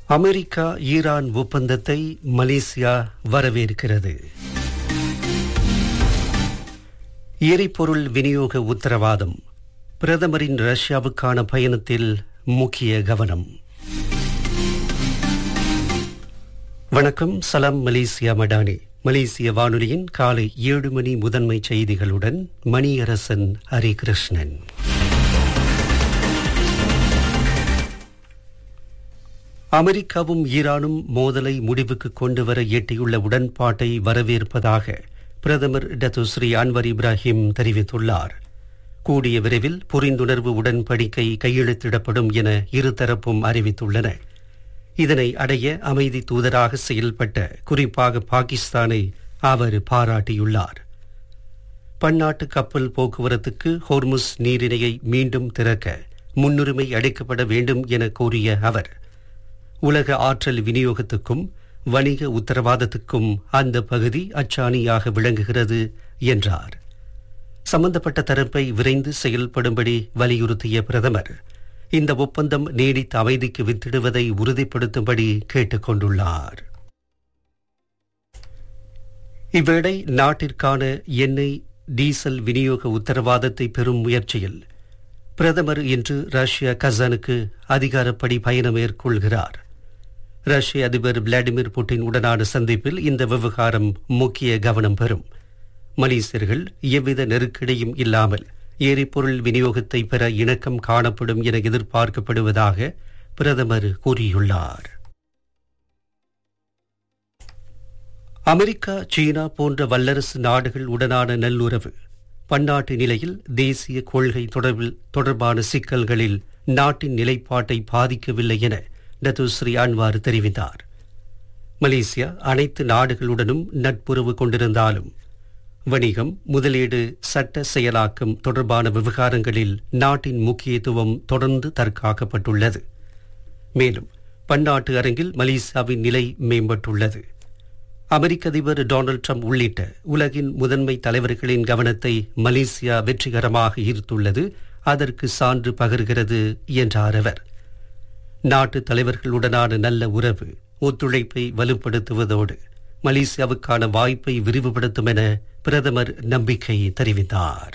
America Iran ஒப்பந்தத்தை Malaysia வரவேற்கிறது எரிபொருள் விநியோக உத்தரவாதம் பிரதமரின் ரஷ்யாவுக்கான பயணத்தில் முக்கிய கவனம் வணக்கம் சலாம் மலேசியா மடானி மலேசிய வானொலியின் காலை ஏழு மணி முதன்மை செய்திகளுடன் மணியரசன் ஹரிகிருஷ்ணன் அமெரிக்காவும் ஈரானும் மோதலை முடிவுக்கு கொண்டு வர எட்டியுள்ள உடன்பாட்டை வரவேற்பதாக பிரதமர் டத்துஸ்ரீ அன்வர் இப்ராஹிம் தெரிவித்துள்ளார் கூடிய விரைவில் புரிந்துணர்வு உடன்படிக்கை கையெழுத்திடப்படும் என இருதரப்பும் அறிவித்துள்ளன இதனை அடைய அமைதி தூதராக செயல்பட்ட குறிப்பாக பாகிஸ்தானை அவர் பாராட்டியுள்ளார் பன்னாட்டு கப்பல் போக்குவரத்துக்கு ஹோர்முஸ் நீரிணையை மீண்டும் திறக்க முன்னுரிமை அளிக்கப்பட வேண்டும் என கூறிய அவர் உலக ஆற்றல் விநியோகத்துக்கும் வணிக உத்தரவாதத்துக்கும் அந்த பகுதி அச்சாணியாக விளங்குகிறது என்றார் சம்பந்தப்பட்ட தரப்பை விரைந்து செயல்படும்படி வலியுறுத்திய பிரதமர் இந்த ஒப்பந்தம் நீடித்த அமைதிக்கு வித்திடுவதை உறுதிப்படுத்தும்படி கேட்டுக் கொண்டுள்ளார் இவ்வேளை நாட்டிற்கான எண்ணெய் டீசல் விநியோக உத்தரவாதத்தை பெறும் முயற்சியில் பிரதமர் இன்று ரஷ்ய கசானுக்கு அதிகாரப்படி பயணம் மேற்கொள்கிறார் ரஷ்ய அதிபர் விளாடிமிர் புட்டின் உடனான சந்திப்பில் இந்த விவகாரம் முக்கிய கவனம் பெறும் மலேசியர்கள் எவ்வித நெருக்கடியும் இல்லாமல் எரிபொருள் விநியோகத்தை பெற இணக்கம் காணப்படும் என எதிர்பார்க்கப்படுவதாக பிரதமர் கூறியுள்ளார் அமெரிக்கா சீனா போன்ற வல்லரசு நாடுகள் உடனான நல்லுறவு பன்னாட்டு நிலையில் தேசிய கொள்கை தொடர்பில் தொடர்பான சிக்கல்களில் நாட்டின் நிலைப்பாட்டை பாதிக்கவில்லை என டத்துஸ்ரீ அன்வார் தெரிவித்தார் மலேசியா அனைத்து நாடுகளுடனும் நட்புறவு கொண்டிருந்தாலும் வணிகம் முதலீடு சட்ட செயலாக்கம் தொடர்பான விவகாரங்களில் நாட்டின் முக்கியத்துவம் தொடர்ந்து தற்காக்கப்பட்டுள்ளது மேலும் பன்னாட்டு அரங்கில் மலேசியாவின் நிலை மேம்பட்டுள்ளது அமெரிக்க அதிபர் டொனால்டு ட்ரம்ப் உள்ளிட்ட உலகின் முதன்மை தலைவர்களின் கவனத்தை மலேசியா வெற்றிகரமாக ஈர்த்துள்ளது அதற்கு சான்று பகர்கிறது என்றார் அவர் நாட்டு தலைவர்களுடனான நல்ல உறவு ஒத்துழைப்பை வலுப்படுத்துவதோடு மலேசியாவுக்கான வாய்ப்பை விரிவுபடுத்தும் என பிரதமர் நம்பிக்கை தெரிவித்தார்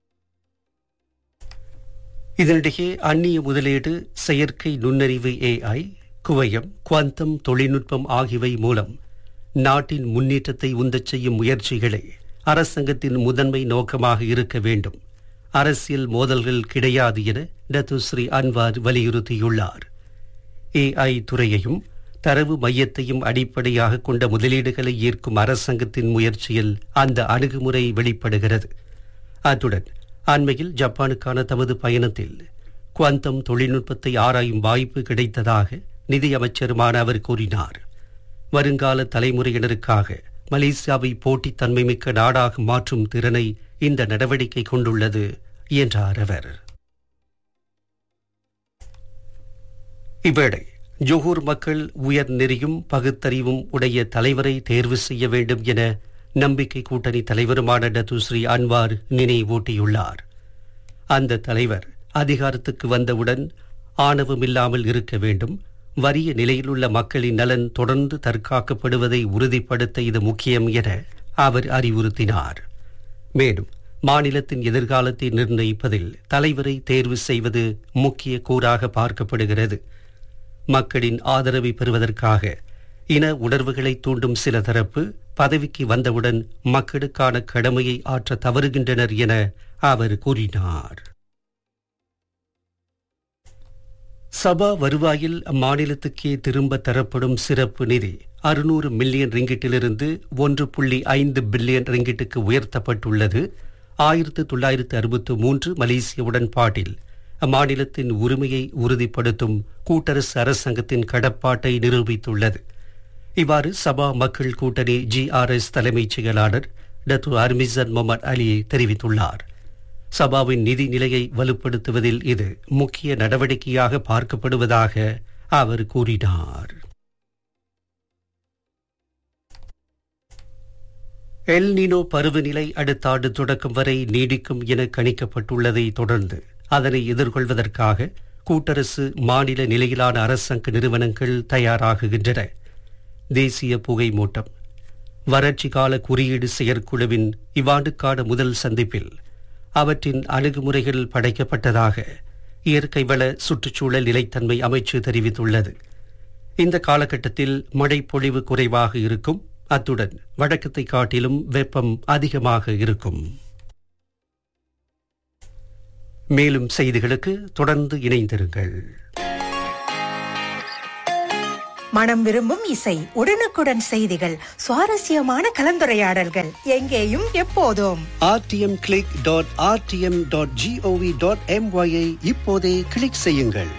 இதனிடையே அந்நிய முதலீடு செயற்கை நுண்ணறிவு ஏஐ குவையம் குவாந்தம் தொழில்நுட்பம் ஆகியவை மூலம் நாட்டின் முன்னேற்றத்தை உந்தச் செய்யும் முயற்சிகளே அரசாங்கத்தின் முதன்மை நோக்கமாக இருக்க வேண்டும் அரசியல் மோதல்கள் கிடையாது என டத்துஸ்ரீ அன்வார் வலியுறுத்தியுள்ளார் ஏஐ துறையையும் தரவு மையத்தையும் அடிப்படையாக கொண்ட முதலீடுகளை ஈர்க்கும் அரசாங்கத்தின் முயற்சியில் அந்த அணுகுமுறை வெளிப்படுகிறது அத்துடன் அண்மையில் ஜப்பானுக்கான தமது பயணத்தில் குவாந்தம் தொழில்நுட்பத்தை ஆராயும் வாய்ப்பு கிடைத்ததாக நிதியமைச்சருமான அவர் கூறினார் வருங்கால தலைமுறையினருக்காக மலேசியாவை போட்டித்தன்மை மிக்க நாடாக மாற்றும் திறனை இந்த நடவடிக்கை கொண்டுள்ளது என்றார் அவர் இவ்வேளை ஜொஹூர் மக்கள் உயர் நெறியும் பகுத்தறிவும் உடைய தலைவரை தேர்வு செய்ய வேண்டும் என நம்பிக்கை கூட்டணி தலைவருமான டத்துஸ்ரீ அன்வார் நினைவூட்டியுள்ளார் அந்த தலைவர் அதிகாரத்துக்கு வந்தவுடன் ஆணவமில்லாமல் இருக்க வேண்டும் வறிய நிலையிலுள்ள மக்களின் நலன் தொடர்ந்து தற்காக்கப்படுவதை உறுதிப்படுத்த இது முக்கியம் என அவர் அறிவுறுத்தினார் மேலும் மாநிலத்தின் எதிர்காலத்தை நிர்ணயிப்பதில் தலைவரை தேர்வு செய்வது முக்கிய கூறாக பார்க்கப்படுகிறது மக்களின் ஆதரவை பெறுவதற்காக இன உணர்வுகளை தூண்டும் சில தரப்பு பதவிக்கு வந்தவுடன் மக்களுக்கான கடமையை ஆற்ற தவறுகின்றனர் என அவர் கூறினார் சபா வருவாயில் அம்மாநிலத்துக்கே திரும்ப தரப்படும் சிறப்பு நிதி அறுநூறு மில்லியன் ரிங்கிட்டிலிருந்து ஒன்று புள்ளி ஐந்து பில்லியன் ரிங்கிட்டுக்கு உயர்த்தப்பட்டுள்ளது ஆயிரத்து தொள்ளாயிரத்து அறுபத்து மூன்று மலேசிய உடன்பாட்டில் அம்மாநிலத்தின் உரிமையை உறுதிப்படுத்தும் கூட்டரசு அரசாங்கத்தின் கடப்பாட்டை நிரூபித்துள்ளது இவ்வாறு சபா மக்கள் கூட்டணி ஜிஆர்எஸ் தலைமைச் செயலாளர் டத்து அர்மிசன் முகமது அலி தெரிவித்துள்ளார் சபாவின் நிதி நிலையை வலுப்படுத்துவதில் இது முக்கிய நடவடிக்கையாக பார்க்கப்படுவதாக அவர் கூறினார் எல் நீனோ பருவநிலை அடுத்த ஆண்டு தொடக்கம் வரை நீடிக்கும் என கணிக்கப்பட்டுள்ளதை தொடர்ந்து அதனை எதிர்கொள்வதற்காக கூட்டரசு மாநில நிலையிலான அரசாங்க நிறுவனங்கள் தயாராகுகின்றன தேசிய புகை மூட்டம் வறட்சி கால குறியீடு செயற்குழுவின் இவ்வாண்டுக்கான முதல் சந்திப்பில் அவற்றின் அணுகுமுறைகள் படைக்கப்பட்டதாக இயற்கை வள சுற்றுச்சூழல் நிலைத்தன்மை அமைச்சு தெரிவித்துள்ளது இந்த காலகட்டத்தில் மழை பொழிவு குறைவாக இருக்கும் அத்துடன் வழக்கத்தை காட்டிலும் வெப்பம் அதிகமாக இருக்கும் மேலும் செய்திகளுக்கு தொடர்ந்து இணைந்திருங்கள் மனம் விரும்பும் இசை உடனுக்குடன் செய்திகள் சுவாரஸ்யமான கலந்துரையாடல்கள் எங்கேயும் எப்போதும் RTM Klik dot RTM dot G O V dot எம்ஒயை இப்போதே கிளிக் செய்யுங்கள்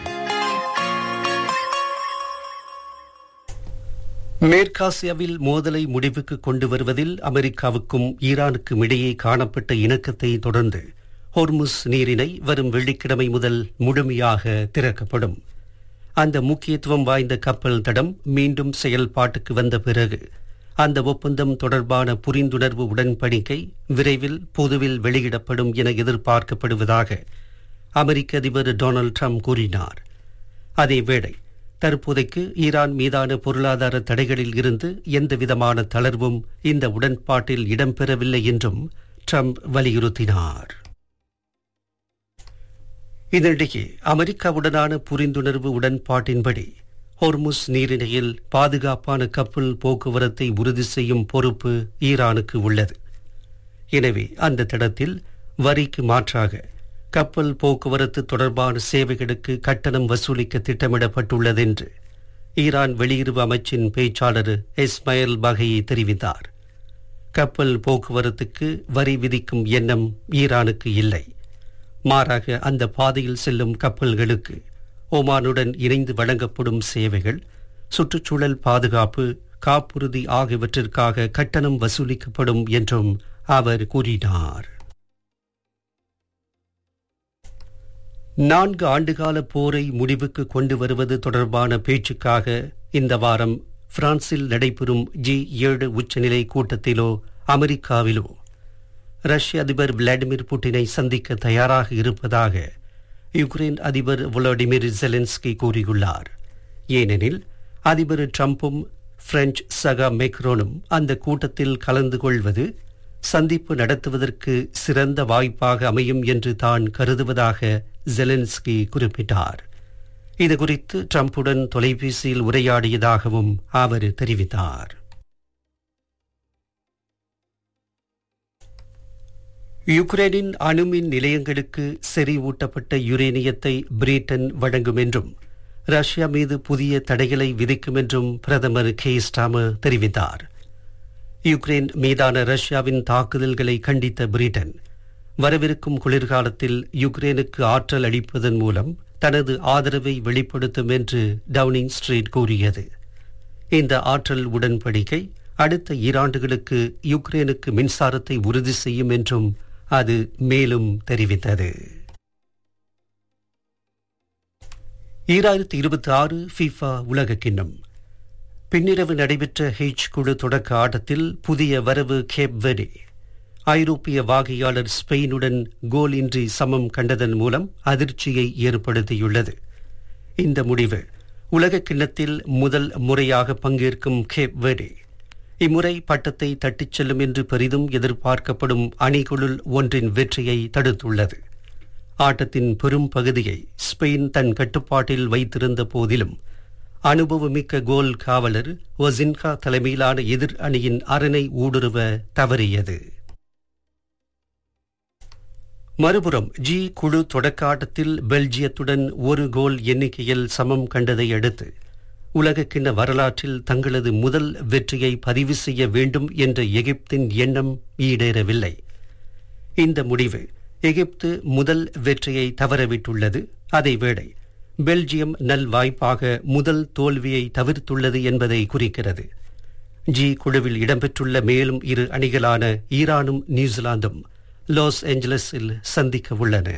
மேற்காசியாவில் மோதலை முடிவுக்கு கொண்டு வருவதில் அமெரிக்காவுக்கும் ஈரானுக்கும் இடையே காணப்பட்ட இணக்கத்தை தொடர்ந்து ஹொர்முஸ் நீரிணை வரும் வெள்ளிக்கிழமை முதல் முழுமையாக திறக்கப்படும் அந்த முக்கியத்துவம் வாய்ந்த கப்பல் தடம் மீண்டும் செயல்பாட்டுக்கு வந்த பிறகு அந்த ஒப்பந்தம் தொடர்பான புரிந்துணர்வு உடன்படிக்கை விரைவில் பொதுவில் வெளியிடப்படும் என எதிர்பார்க்கப்படுவதாக அமெரிக்க அதிபர் டொனால்ட் ட்ரம்ப் கூறினார் அதேவேளை தற்போதைக்கு ஈரான் மீதான பொருளாதார தடைகளில் இருந்து எந்தவிதமான தளர்வும் இந்த உடன்பாட்டில் இடம்பெறவில்லை என்றும் ட்ரம்ப் வலியுறுத்தினார் இதனிடையே அமெரிக்காவுடனான புரிந்துணர்வு உடன்பாட்டின்படி ஹொர்முஸ் நீரிணையில் பாதுகாப்பான கப்பல் போக்குவரத்தை உறுதி செய்யும் பொறுப்பு ஈரானுக்கு உள்ளது எனவே அந்த தடத்தில் வரிக்கு மாற்றாக கப்பல் போக்குவரத்து தொடர்பான சேவைகளுக்கு கட்டணம் வசூலிக்க திட்டமிடப்பட்டுள்ளது என்று ஈரான் வெளியுறவு அமைச்சின் பேச்சாளர் இஸ்மாயில் பகையை தெரிவித்தார் கப்பல் போக்குவரத்துக்கு வரி விதிக்கும் எண்ணம் ஈரானுக்கு இல்லை மாறாக அந்த பாதையில் செல்லும் கப்பல்களுக்கு ஒமானுடன் இணைந்து வழங்கப்படும் சேவைகள் சுற்றுச்சூழல் பாதுகாப்பு காப்புறுதி ஆகியவற்றிற்காக கட்டணம் வசூலிக்கப்படும் என்றும் அவர் கூறினார் நான்கு ஆண்டுகால போரை முடிவுக்கு கொண்டு வருவது தொடர்பான பேச்சுக்காக இந்த வாரம் பிரான்சில் நடைபெறும் ஜி ஏழு உச்சநிலை கூட்டத்திலோ அமெரிக்காவிலோ ரஷ்ய அதிபர் விளாடிமிர் புட்டினை சந்திக்க தயாராக இருப்பதாக யுக்ரைன் அதிபர் வுலாடிமிர் ஜெலன்ஸ்கி கூறியுள்ளார் ஏனெனில் அதிபர் ட்ரம்பும் பிரெஞ்சு சகா மெக்ரோனும் அந்த கூட்டத்தில் கலந்து கொள்வது சந்திப்பு நடத்துவதற்கு சிறந்த வாய்ப்பாக அமையும் என்று தான் கருதுவதாக ஜெலன்ஸ்கி குறிப்பிட்டார் இதுகுறித்து ட்ரம்புடன் தொலைபேசியில் உரையாடியதாகவும் அவர் தெரிவித்தார் யுக்ரைனின் அணுமின் நிலையங்களுக்கு செறிவூட்டப்பட்ட யுரேனியத்தை பிரிட்டன் வழங்கும் என்றும் ரஷ்யா மீது புதிய தடைகளை விதிக்கும் என்றும் பிரதமர் கே ஸ்டாமர் தெரிவித்தார் யுக்ரைன் மீதான ரஷ்யாவின் தாக்குதல்களை கண்டித்த பிரிட்டன் வரவிருக்கும் குளிர்காலத்தில் யுக்ரைனுக்கு ஆற்றல் அளிப்பதன் மூலம் தனது ஆதரவை வெளிப்படுத்தும் என்று டவுனிங் ஸ்ட்ரீட் கூறியது இந்த ஆற்றல் உடன்படிக்கை அடுத்த ஈராண்டுகளுக்கு யுக்ரைனுக்கு மின்சாரத்தை உறுதி செய்யும் என்றும் அது மேலும் தெரிவித்தது ஈராயிரத்தி இருபத்தி ஆறு ஃபிஃபா உலக கிண்ணம் பின்னிரவு நடைபெற்ற ஹெச் குழு தொடக்க ஆட்டத்தில் புதிய வரவு கேப் வெடி ஐரோப்பிய வாகையாளர் ஸ்பெயினுடன் கோல் இன்றி சமம் கண்டதன் மூலம் அதிர்ச்சியை ஏற்படுத்தியுள்ளது இந்த முடிவு உலக கிண்ணத்தில் முதல் முறையாக பங்கேற்கும் கேப் வெடி இம்முறை பட்டத்தை தட்டிச் செல்லும் என்று பெரிதும் எதிர்பார்க்கப்படும் அணிகளுள் ஒன்றின் வெற்றியை தடுத்துள்ளது ஆட்டத்தின் பெரும் பகுதியை ஸ்பெயின் தன் கட்டுப்பாட்டில் வைத்திருந்த போதிலும் அனுபவமிக்க கோல் காவலர் ஒசின்கா தலைமையிலான எதிர் அணியின் அரணை ஊடுருவ தவறியது மறுபுறம் ஜி குழு தொடக்க ஆட்டத்தில் பெல்ஜியத்துடன் ஒரு கோல் எண்ணிக்கையில் சமம் கண்டதை அடுத்து உலகக்கிண்ண வரலாற்றில் தங்களது முதல் வெற்றியை பதிவு செய்ய வேண்டும் என்ற எகிப்தின் எண்ணம் ஈடேறவில்லை இந்த முடிவு எகிப்து முதல் வெற்றியை தவறவிட்டுள்ளது அதேவேளை பெல்ஜியம் நல் வாய்ப்பாக முதல் தோல்வியை தவிர்த்துள்ளது என்பதை குறிக்கிறது ஜி குழுவில் இடம்பெற்றுள்ள மேலும் இரு அணிகளான ஈரானும் நியூசிலாந்தும் லாஸ் ஏஞ்சலஸில் சந்திக்க உள்ளன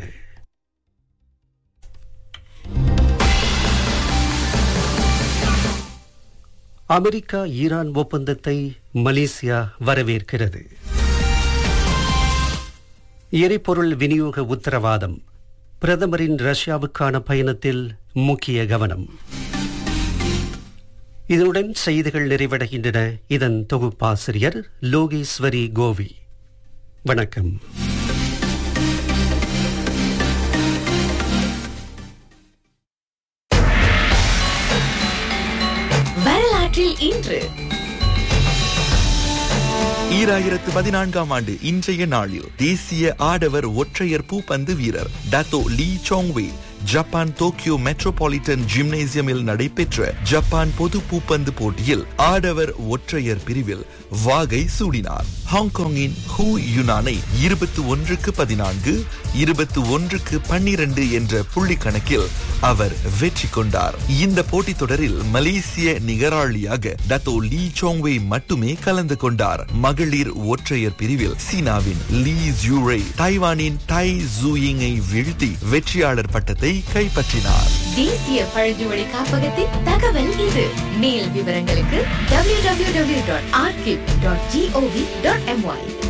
அமெரிக்கா ஈரான் ஒப்பந்தத்தை மலேசியா வரவேற்கிறது எரிபொருள் விநியோக உத்தரவாதம் பிரதமரின் ரஷ்யாவுக்கான பயணத்தில் முக்கிய கவனம் இதனுடன் செய்திகள் நிறைவடைகின்றன இதன் தொகுப்பாசிரியர் லோகேஸ்வரி கோவி வணக்கம் வரலாற்றில் இன்று ஈராயிரத்து பதினான்காம் ஆண்டு இன்றைய நாளில் தேசிய ஆடவர் ஒற்றையர் பூப்பந்து வீரர் Datuk Lee Chong Wei Japan Tokyo metropolitan ஜிம்னேசியமில் நடைபெற்ற ஜப்பான் பொது பூப்பந்து போட்டியில் ஆடவர் ஒற்றையர் பிரிவில் வாகை சூடினார் ஹாங்காங்கின் ஹூ யுனானை இருபத்தி ஒன்றுக்கு பதினான்கு இருபத்தி ஒன்றுக்கு பன்னிரண்டு என்ற புள்ளி கணக்கில் அவர் வெற்றி கொண்டார் இந்த போட்டித் தொடரில் மலேசிய நிகராளியாக டத்தோ லீ சோங்வே மட்டுமே கலந்து கொண்டார் மகளிர் ஒற்றையர் பிரிவில் சீனாவின் லீ ஜூரை தைவானின் டை ஜூயிங்கை வீழ்த்தி வெற்றியாளர் பட்டத்தை கைப்பற்றினார் தேசிய பழங்குமொழி காப்பகத்தின் தகவல் இது மேல் விவரங்களுக்கு www.archive.gov.my